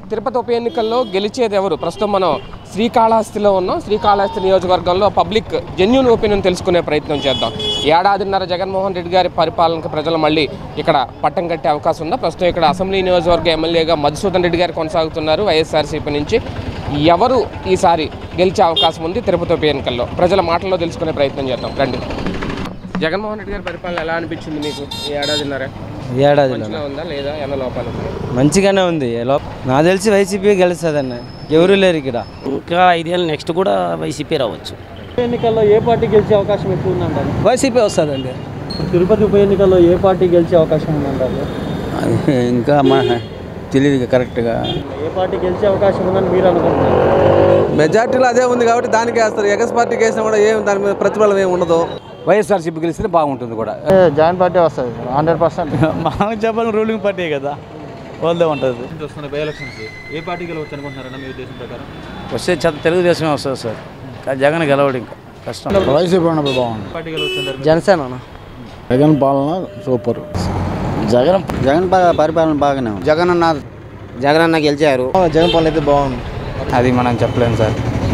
తిరుపతి ఉప ఎన్నికల్లో గెలిచేది ఎవరు ప్రస్తుతం మనం శ్రీకాళహస్తిలో ఉన్నాం శ్రీకాళహస్తి నియోజకవర్గంలో పబ్లిక్ జెన్యున్ ఒపీనియన్ తెలుసుకునే ప్రయత్నం చేద్దాం ఏడాదిన్నర జగన్మోహన్ రెడ్డి గారి పరిపాలనకు ప్రజలు మళ్ళీ ఇక్కడ పట్టం కట్టే అవకాశం ఉందా ప్రస్తుతం ఇక్కడ అసెంబ్లీ నియోజకవర్గ ఎమ్మెల్యేగా మధుసూదన్ రెడ్డి గారు కొనసాగుతున్నారు వైఎస్ఆర్సీపీ నుంచి ఎవరు ఈసారి గెలిచే అవకాశం ఉంది తిరుపతి ఉప ఎన్నికల్లో ప్రజల మాటల్లో తెలుసుకునే ప్రయత్నం చేద్దాం రండి జగన్మోహన్ రెడ్డి గారి పరిపాలన ఎలా అనిపించింది మీకు ఈ ఏడాదిన్నర ఏడాదిలో మంచిగా ఉందా లేదా ఏమైనా లోపాలు ఉన్నాయా? మంచిగానే ఉంది ఎలా నాకు తెలిసి వైసీపీ గెలుస్తుందన్న ఎవరు లేరు ఇక్కడ ఇంకా ఐదేళ్ళు నెక్స్ట్ కూడా వైసీపీ రావచ్చు ఎన్నికల్లో ఏ పార్టీ గెలిచే అవకాశం ఎక్కువ ఉందంటారు వైసీపీ వస్తుందండి తిరుపతి ఉప ఎన్నికల్లో ఏ పార్టీ గెలిచే అవకాశం ఉందంటారు ఇంకా మా తెలియదు కరెక్ట్గా ఏ పార్టీ గెలిచే అవకాశం ఉందని మీరు అనుకుంటున్నారు మెజార్టీలో అదే ఉంది కాబట్టి దానికి వేస్తారు ఎగస్ పార్టీకి వేసినా కూడా ఏం దాని మీద ప్రతిఫలం ఏమి ఉండదు వైఎస్ఆర్సీపీ గెలిస్తే బాగుంటుంది కూడా జాయిన్ పార్టీ వస్తుంది హండ్రెడ్ పర్సెంట్ మాకు చెప్పాలి రూలింగ్ పార్టీ కదా వాళ్ళదే ఉంటుంది వస్తున్నాయి బై ఎలక్షన్స్ ఏ పార్టీ గెలవచ్చు అనుకుంటున్నారన్న మీ ఉద్దేశం ప్రకారం వస్తే చెత్త తెలుగుదేశమే వస్తుంది సార్ కానీ జగన్ గెలవడు ఇంకా కష్టం వైసీపీ ఉన్నప్పుడు బాగుంది పార్టీ గెలవచ్చు అంటారు జనసేన జగన్ పాలన సూపర్ జగన్ జగన్ పరిపాలన బాగానే ఉంది జగన్ అన్న జగన్ అన్న గెలిచారు జగన్ పాలన అయితే బాగుంది అది మనం చెప్పలేము సార్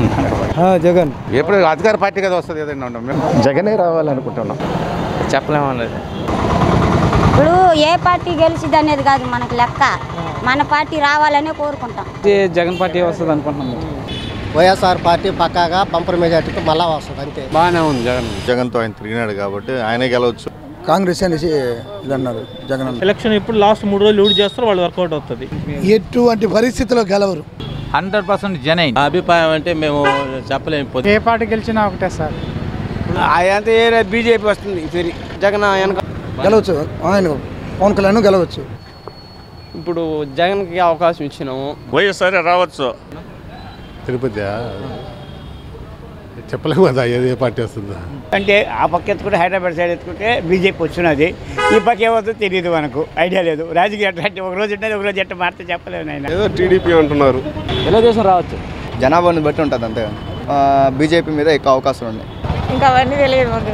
జగన్ ఎప్పుడు అధికార పార్టీ కదా వస్తుంది ఏదైనా మేము జగనే రావాలనుకుంటున్నాం చెప్పలేము అన్నది ఇప్పుడు ఏ పార్టీ గెలిచిది అనేది కాదు మనకు లెక్క మన పార్టీ రావాలనే కోరుకుంటాం జగన్ పార్టీ వస్తుంది అనుకుంటున్నాం వైఎస్ఆర్ పార్టీ పక్కాగా పంపర్ మెజార్టీతో మళ్ళా వస్తుంది అంతే బాగానే ఉంది జగన్ జగన్తో ఆయన తిరిగినాడు కాబట్టి ఆయనే గెలవచ్చు కాంగ్రెస్ అనేసి ఇది అన్నారు జగన్ ఎలక్షన్ ఇప్పుడు లాస్ట్ మూడు రోజులు లీడ్ చేస్తారు వాళ్ళు వర్కౌట్ అవుతుంది ఎటువంటి పరిస్థితిలో గెలవరు హండ్రెడ్ పర్సెంట్ జనైన్ అభిప్రాయం అంటే మేము చెప్పలేము ఏ పార్టీ గెలిచినా ఒకటే సార్ అదంతా ఏ బీజేపీ వస్తుంది తిరిగి జగన్ వెనక గెలవచ్చు ఆయన పవన్ కళ్యాణ్ గెలవచ్చు ఇప్పుడు జగన్కి అవకాశం ఇచ్చినాము వైఎస్ఆర్ రావచ్చు తిరుపతి చెప్పలేము కదా ఏది ఏ పార్టీ వస్తుందో అంటే ఆ పక్క ఎత్తుకుంటే హైదరాబాద్ సైడ్ ఎత్తుకుంటే బీజేపీ వచ్చినది ఈ పక్క ఏమవుతుందో తెలియదు మనకు ఐడియా లేదు రాజకీయ అంటే ఒక రోజు ఉంటుంది ఒక రోజు ఎట్ట మారితే చెప్పలేము ఆయన ఏదో టీడీపీ అంటున్నారు తెలుగుదేశం రావచ్చు జనాభాని బట్టి ఉంటుంది అంతే బీజేపీ మీద ఎక్కువ అవకాశం ఉంది ఇంకా అవన్నీ తెలియదు మాకు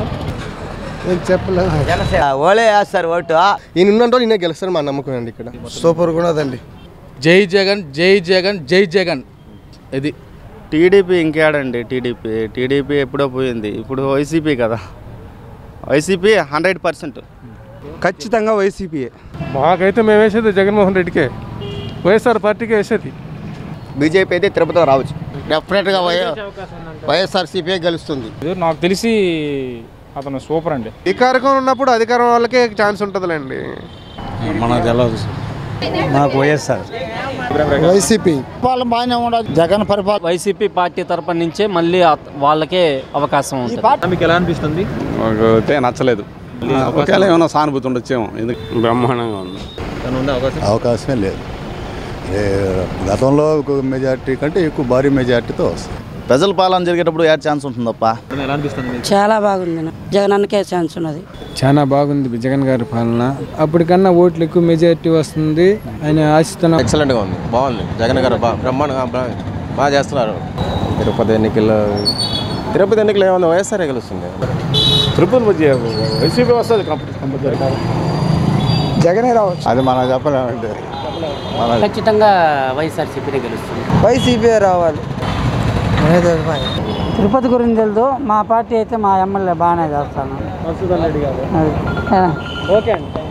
ఓలే వేస్తారు ఓటు ఈయన ఉన్నంటే ఈయన గెలుస్తారు మా నమ్మకం అండి ఇక్కడ సూపర్ కూడా అదండి జై జగన్ జై జగన్ జై జగన్ ఇది టీడీపీ ఇంకేడండి టీడీపీ టీడీపీ ఎప్పుడో పోయింది ఇప్పుడు వైసీపీ కదా వైసీపీ హండ్రెడ్ పర్సెంట్ ఖచ్చితంగా వైసీపీ మాకైతే మేము వేసేది జగన్మోహన్ రెడ్డికే వైఎస్ఆర్ పార్టీకే వేసేది బీజేపీ అయితే తిరుపతిలో రావచ్చు డెఫినెట్గా వైఎస్ఆర్సీపీ గెలుస్తుంది నాకు తెలిసి అతను సూపర్ అండి అధికారం ఉన్నప్పుడు అధికారం వాళ్ళకే ఛాన్స్ ఉంటుందిలేండి మనకు తెలియదు మాకు వైఎస్ఆర్ వైసీపీ పాలన బాగానే ఉండదు జగన్ పరిపాలన వైసీపీ పార్టీ తరపు నుంచే మళ్ళీ అత- వాళ్ళకే అవకాశం ఉంటుంది మీకు ఎలా అనిపిస్తుంది అయితే నచ్చలేదు ఒకవేళ ఏమైనా సానుభూతి ఉండొచ్చేమో ఎందుకు బ్రహ్మాండంగా ఉంది తను ఉండే అవకాశం అవకాశమే లేదు ఏ, గతంలో మెజార్టీ కంటే ఎక్కువ భారీ మెజార్టీతో వస్తుంది ప్రజల పాలన జరిగేటప్పుడు ఏ ఛాన్స్ ఉంటుందప్ప ఎలా అనిపిస్తుంది మీకు చాలా బాగుంది జగన్ అన్నకే ఛాన్స్ ఉన్నది చాలా బాగుంది జగన్ గారి పాలన అప్పటికన్నా ఓట్లు ఎక్కువ మెజారిటీ వస్తుంది ఆయన ఆశిస్తున్న ఎక్సలెంట్గా ఉంది బాగుంది జగన్ గారు బా బ్రహ్మాండంగా బా- బాగా చేస్తున్నారు తిరుపతి ఎన్నికల్లో తిరుపతి ఎన్నికలు ఏమన్నా వైఎస్ఆర్ గెలుస్తుంది తిరుపతి వైసీపీ వస్తుంది కంపల్సరీ జగనే రావచ్చు అది మనం చెప్పలేమండి ఖచ్చితంగా వైఎస్ఆర్సీపీనే గెలుస్తుంది వైసీపీ రావాలి తిరుపతి గురించి తెలుసు మా పార్టీ అయితే మా ఎమ్మెల్యే బాగానే చేస్తాను మధుసూదన్ రెడ్డి గారు అది ఓకే అండి